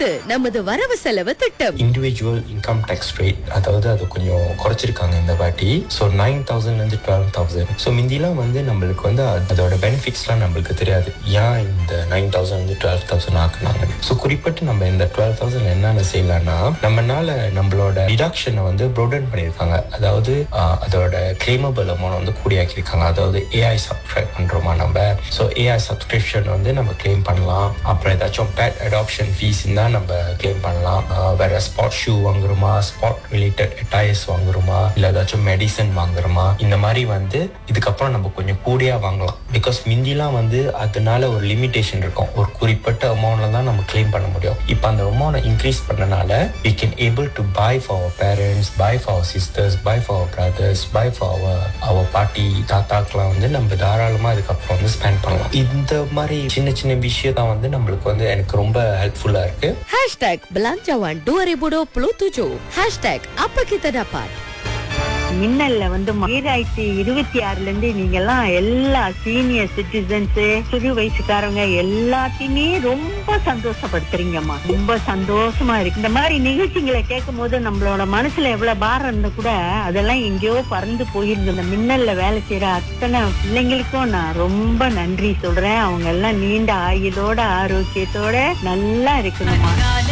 இது நமது வரவு செலவு திட்டம் இண்டிவிஜுவல் இன்கம் டேக்ஸ் ரேட் அதாவது அது கொஞ்சம் குறைச்சிருக்காங்க இந்த வாட்டி ஸோ நைன் தௌசண்ட்லேருந்து டுவெல் தௌசண்ட் ஸோ முந்திலாம் வந்து நம்மளுக்கு வந்து அது- அதோட பெனிஃபிட்ஸ்லாம் நம்மளுக்கு தெரியாது ஏன் இந்த நைன் தௌசண்ட் வந்து டுவெல் தௌசண்ட் ஆக்குனாங்க ஸோ குறிப்பிட்டு நம்ம இந்த டுவெல் தௌசண்ட் என்னென்ன செய்யலாம்னா நம்மனால நம்மளோட டிடக்ஷனை வந்து ப்ரோடன் பண்ணியிருக்காங்க அதாவது ஆஹ், அதோட கிளைமபிள் அமௌண்ட் வந்து கூடியாக்கியிருக்காங்க அதாவது ஏஐ சப்ஸ்கிரைப் பண்ணுறோமா நம்ம ஸோ ஏஐ சப்ஸ்கிரிப்ஷன் வந்து நம்ம கிளைம் பண்ணலாம் அப்புறம் ஏதாச்சும் பேட் அடாப்ஷன் ஃபீஸ் இருந்தால் நம்ம கிளைம் பண்ணலாம் ஆஹ் வேற ஸ்பாட் ஷூ வாங்குறோமா ஸ்பாட் ரிலேட்டட் டயர்ஸ் வாங்குறோமா இல்லை ஏதாச்சும் மெடிசன் வாங்குறோமா இந்த மாதிரி வந்து இதுக்கப்புறம் நம்ம கொஞ்சம் கூடியா வாங்கலாம் பிகாஸ் மிந்திலாம் வந்து அதனால ஒரு லிமிடேஷன் இருக்கும் ஒரு குறிப்பிட்ட அமௌண்ட்ல தான் நம்ம கிளைம் பண்ண முடியும் இப்போ அந்த அமௌண்ட் இன்க்ரீஸ் பண்ணனால we can able to buy for our parents buy for our sisters buy for our brothers buy for our our பாட்டி தாத்தாக்கெல்லாம் வந்து நம்ம தாராளமா இதுக்கப்புறம் வந்து ஸ்பெண்ட் பண்ணலாம் இந்த மாதிரி சின்ன சின்ன விஷயம் தான் வந்து நம்மளுக்கு வந்து எனக்கு ரொம்ப ஹெல்ப்ஃபுல்லா இருக்கு Hashtag Belanjawan 2027 Hashtag Apa Kita Dapat மின்னல்ல வந்து ஈராயிரத்தி இருபத்தி ஆறுல இருந்து நீங்க எல்லாம் எல்லா சீனியர் சிட்டிசன்ஸ் சிறு வயசுக்காரங்க எல்லாத்தையுமே ரொம்ப சந்தோஷப்படுத்துறீங்கம்மா ரொம்ப சந்தோஷமா இருக்கு இந்த மாதிரி நிகழ்ச்சிகளை கேட்கும் போது நம்மளோட மனசுல எவ்வளவு பாரம் இருந்தா கூட அதெல்லாம் எங்கேயோ பறந்து போயிருந்து இந்த மின்னல்ல வேலை செய்யற அத்தனை பிள்ளைங்களுக்கும் நான் ரொம்ப நன்றி சொல்றேன் அவங்க எல்லாம் நீண்ட ஆயுளோட ஆரோக்கியத்தோட நல்லா இருக்கணும்மா